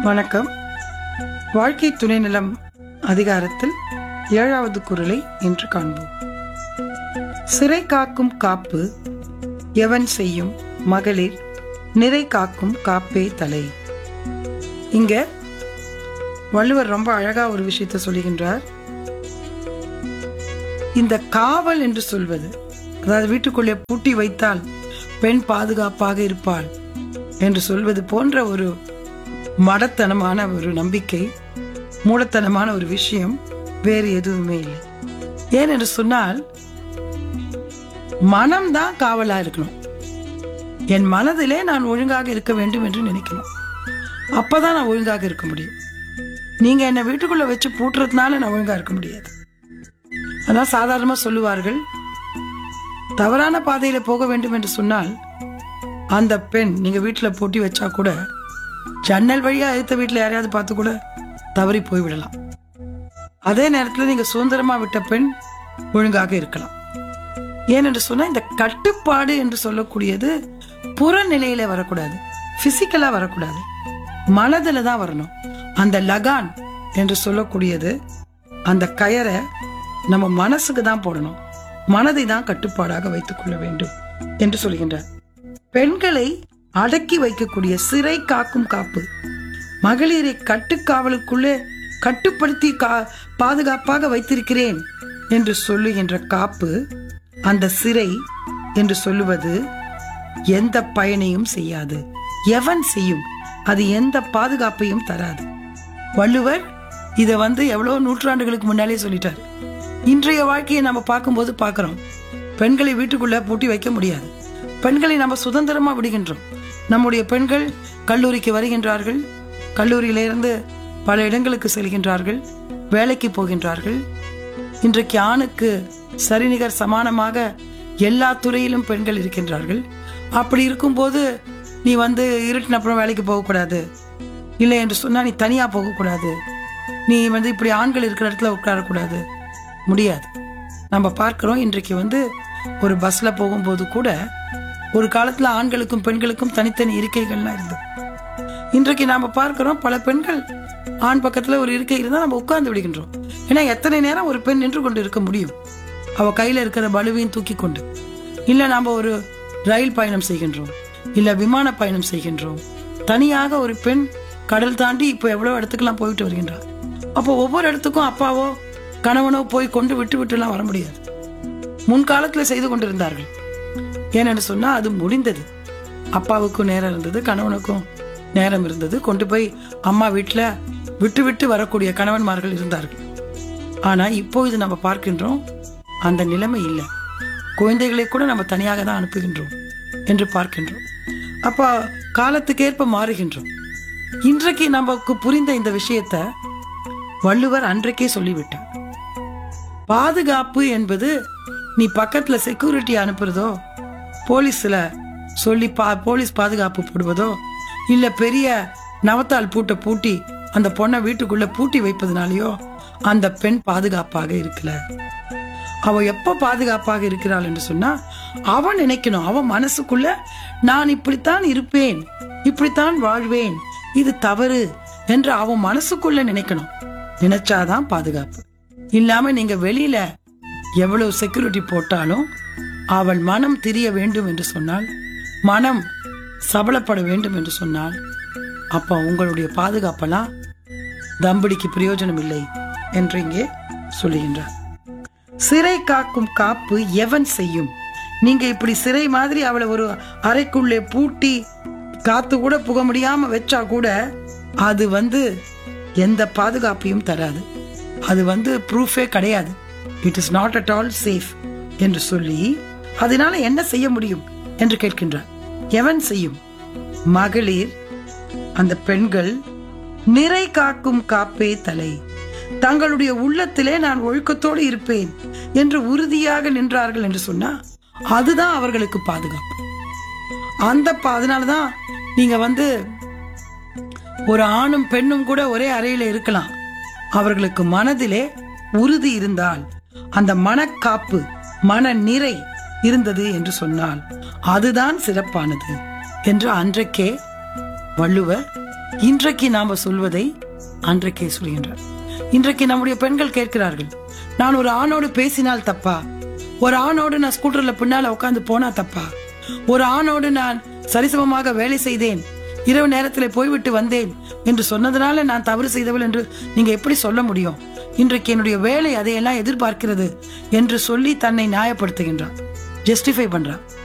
வணக்கம் வாழ்க்கை துணைநலம் அதிகாரத்தில் ஏழாவது குரலை இன்று காண்போம் சிறை காக்கும் காப்பு எவன் செய்யும் மகளிர் நிறை காக்கும் காப்பே தலை இங்க வள்ளுவர் ரொம்ப அழகா ஒரு விஷயத்தை சொல்லுகின்றார் இந்த காவல் என்று சொல்வது அதாவது வீட்டுக்குள்ளே பூட்டி வைத்தால் பெண் பாதுகாப்பாக இருப்பாள் என்று சொல்வது போன்ற ஒரு மடத்தனமான ஒரு நம்பிக்கை மூடத்தனமான ஒரு விஷயம் வேறு எதுவுமே இல்லை ஏன் என்று சொன்னால் மனம்தான் காவலா இருக்கணும் என் மனதிலே நான் ஒழுங்காக இருக்க வேண்டும் என்று நினைக்கணும் அப்பதான் நான் ஒழுங்காக இருக்க முடியும் நீங்க என்னை வீட்டுக்குள்ள வச்சு பூட்டுறதுனால நான் ஒழுங்கா இருக்க முடியாது அதான் சாதாரணமா சொல்லுவார்கள் தவறான பாதையில போக வேண்டும் என்று சொன்னால் அந்த பெண் நீங்க வீட்டுல பூட்டி வச்சா கூட ஜன்னல் வழியா அடுத்த வீட்டுல யாரையாவது பார்த்து கூட தவறி போய்விடலாம் அதே நேரத்துல நீங்க சுதந்திரமா விட்ட பெண் ஒழுங்காக இருக்கலாம் ஏனென்று சொன்னா இந்த கட்டுப்பாடு என்று சொல்லக்கூடியது புறநிலையில வரக்கூடாது பிசிக்கலா வரக்கூடாது மனதுல தான் வரணும் அந்த லகான் என்று சொல்லக்கூடியது அந்த கயரை நம்ம மனசுக்கு தான் போடணும் மனதை தான் கட்டுப்பாடாக வைத்துக் கொள்ள வேண்டும் என்று சொல்கின்றார் பெண்களை அடக்கி வைக்கக்கூடிய சிறை காக்கும் காப்பு மகளிரை கட்டுக்காவலுக்குள்ளே கட்டுப்படுத்தி கா- பாதுகாப்பாக வைத்திருக்கிறேன் என்று சொல்லுகின்ற காப்பு அந்த சிறை என்று சொல்லுவது எந்த பயனையும் செய்யாது எவன் செய்யும் அது எந்த பாதுகாப்பையும் தராது வள்ளுவர் இதை வந்து எவ்வளவு நூற்றாண்டுகளுக்கு முன்னாலே சொல்லிட்டார் இன்றைய வாழ்க்கையை நம்ம பார்க்கும்போது பார்க்கிறோம் பெண்களை வீட்டுக்குள்ள பூட்டி வைக்க முடியாது பெண்களை நம்ம சுதந்திரமா விடுகின்றோம் நம்முடைய பெண்கள் கல்லூரிக்கு வருகின்றார்கள் கல்லூரியிலிருந்து பல இடங்களுக்கு செல்கின்றார்கள் வேலைக்கு போகின்றார்கள் இன்றைக்கு ஆணுக்கு சரிநிகர் சமானமாக எல்லா துறையிலும் பெண்கள் இருக்கின்றார்கள் அப்படி இருக்கும்போது நீ வந்து இருட்டின அப்புறம் வேலைக்கு போகக்கூடாது இல்லை என்று சொன்னா நீ தனியா போகக்கூடாது நீ வந்து இப்படி ஆண்கள் இருக்கிற இடத்துல உட்காரக்கூடாது முடியாது நம்ம பார்க்கிறோம் இன்றைக்கு வந்து ஒரு பஸ்ல போகும்போது கூட ஒரு காலத்துல ஆண்களுக்கும் பெண்களுக்கும் தனித்தனி இருக்கைகள்லாம் இருந்தது இன்றைக்கு நாம பார்க்கிறோம் பல பெண்கள் ஆண் பக்கத்துல ஒரு இருக்கை இருந்தா நம்ம உட்கார்ந்து விடுகின்றோம் ஏன்னா எத்தனை நேரம் ஒரு பெண் நின்று கொண்டு இருக்க முடியும் அவ கையில இருக்கிற பலுவையும் தூக்கி கொண்டு இல்ல நாம ஒரு ரயில் பயணம் செய்கின்றோம் இல்ல விமான பயணம் செய்கின்றோம் தனியாக ஒரு பெண் கடல் தாண்டி இப்போ எவ்வளவு இடத்துக்கெல்லாம் போயிட்டு வருகின்றார் அப்போ ஒவ்வொரு இடத்துக்கும் அப்பாவோ கணவனோ போய் கொண்டு விட்டு விட்டுலாம் வர முடியாது முன்காலத்துல செய்து கொண்டிருந்தார்கள் ஏனென்று சொன்னா அது முடிந்தது அப்பாவுக்கும் நேரம் இருந்தது கணவனுக்கும் நேரம் இருந்தது கொண்டு போய் அம்மா வீட்டுல விட்டு விட்டு வரக்கூடிய கணவன்மார்கள் இருந்தார்கள் ஆனா இப்பொழுது நம்ம பார்க்கின்றோம் அந்த நிலைமை இல்லை குழந்தைகளை கூட நம்ம தனியாக தான் அனுப்புகின்றோம் என்று பார்க்கின்றோம் அப்ப காலத்துக்கேற்ப மாறுகின்றோம் இன்றைக்கு நமக்கு புரிந்த இந்த விஷயத்தை வள்ளுவர் அன்றைக்கே சொல்லிவிட்டார் பாதுகாப்பு என்பது நீ பக்கத்துல செக்யூரிட்டி அனுப்புறதோ போலீஸ்ல சொல்லி பா போலீஸ் பாதுகாப்பு போடுவதோ இல்ல பெரிய நவத்தால் பூட்டை பூட்டி அந்த பொண்ணை வீட்டுக்குள்ள பூட்டி வைப்பதனாலயோ அந்த பெண் பாதுகாப்பாக இருக்கல அவ எப்ப பாதுகாப்பாக இருக்கிறாள் என்று சொன்னா அவன் நினைக்கணும் அவன் மனசுக்குள்ள நான் இப்படித்தான் இருப்பேன் இப்படித்தான் வாழ்வேன் இது தவறு என்று அவன் மனசுக்குள்ள நினைக்கணும் நினைச்சாதான் பாதுகாப்பு இல்லாம நீங்க வெளியில எவ்வளவு செக்யூரிட்டி போட்டாலும் அவள் மனம் திரிய வேண்டும் என்று சொன்னால் மனம் சபலப்பட வேண்டும் என்று சொன்னால் அப்ப உங்களுடைய பாதுகாப்பெல்லாம் தம்படிக்கு பிரயோஜனம் இல்லை என்று இங்கே சொல்லுகின்றார் சிறை காக்கும் காப்பு எவன் செய்யும் நீங்க இப்படி சிறை மாதிரி அவளை ஒரு அறைக்குள்ளே பூட்டி காத்து கூட புக முடியாம வச்சா கூட அது வந்து எந்த பாதுகாப்பையும் தராது அது வந்து ப்ரூஃபே கிடையாது it is not at all safe என்று சொல்லி அதனால என்ன செய்ய முடியும் என்று கேட்கின்றார் எவன் செய்யும் மகளிர் அந்த பெண்கள் நிறை காக்கும் காப்பே தலை தங்களுடைய உள்ளத்திலே நான் ஒழுக்கத்தோடு இருப்பேன் என்று உறுதியாக நின்றார்கள் என்று சொன்னா அதுதான் அவர்களுக்கு பாதுகாப்பு அந்த பா- அதனாலதான் நீங்க வந்து ஒரு ஆணும் பெண்ணும் கூட ஒரே அறையில இருக்கலாம் அவர்களுக்கு மனதிலே உறுதி இருந்தால் அந்த மனக்காப்பு மன நிறை இருந்தது என்று சொன்னால் அதுதான் சிறப்பானது என்று அன்றைக்கே வள்ளுவர் இன்றைக்கு நாம சொல்வதை அன்றைக்கே சொல்கின்றார் இன்றைக்கு நம்முடைய பெண்கள் கேட்கிறார்கள் நான் ஒரு ஆணோடு பேசினால் தப்பா ஒரு ஆணோடு நான் ஸ்கூட்டர்ல பின்னால உட்கார்ந்து போனா தப்பா ஒரு ஆணோடு நான் சரிசமமாக வேலை செய்தேன் இரவு நேரத்தில் போய்விட்டு வந்தேன் என்று சொன்னதுனால நான் தவறு செய்தவள் என்று நீங்க எப்படி சொல்ல முடியும் இன்றைக்கு என்னுடைய வேலை அதையெல்லாம் எதிர்பார்க்கிறது என்று சொல்லி தன்னை நியாயப்படுத்துகின்றான் ஜஸ்டிஃபை பண்றான்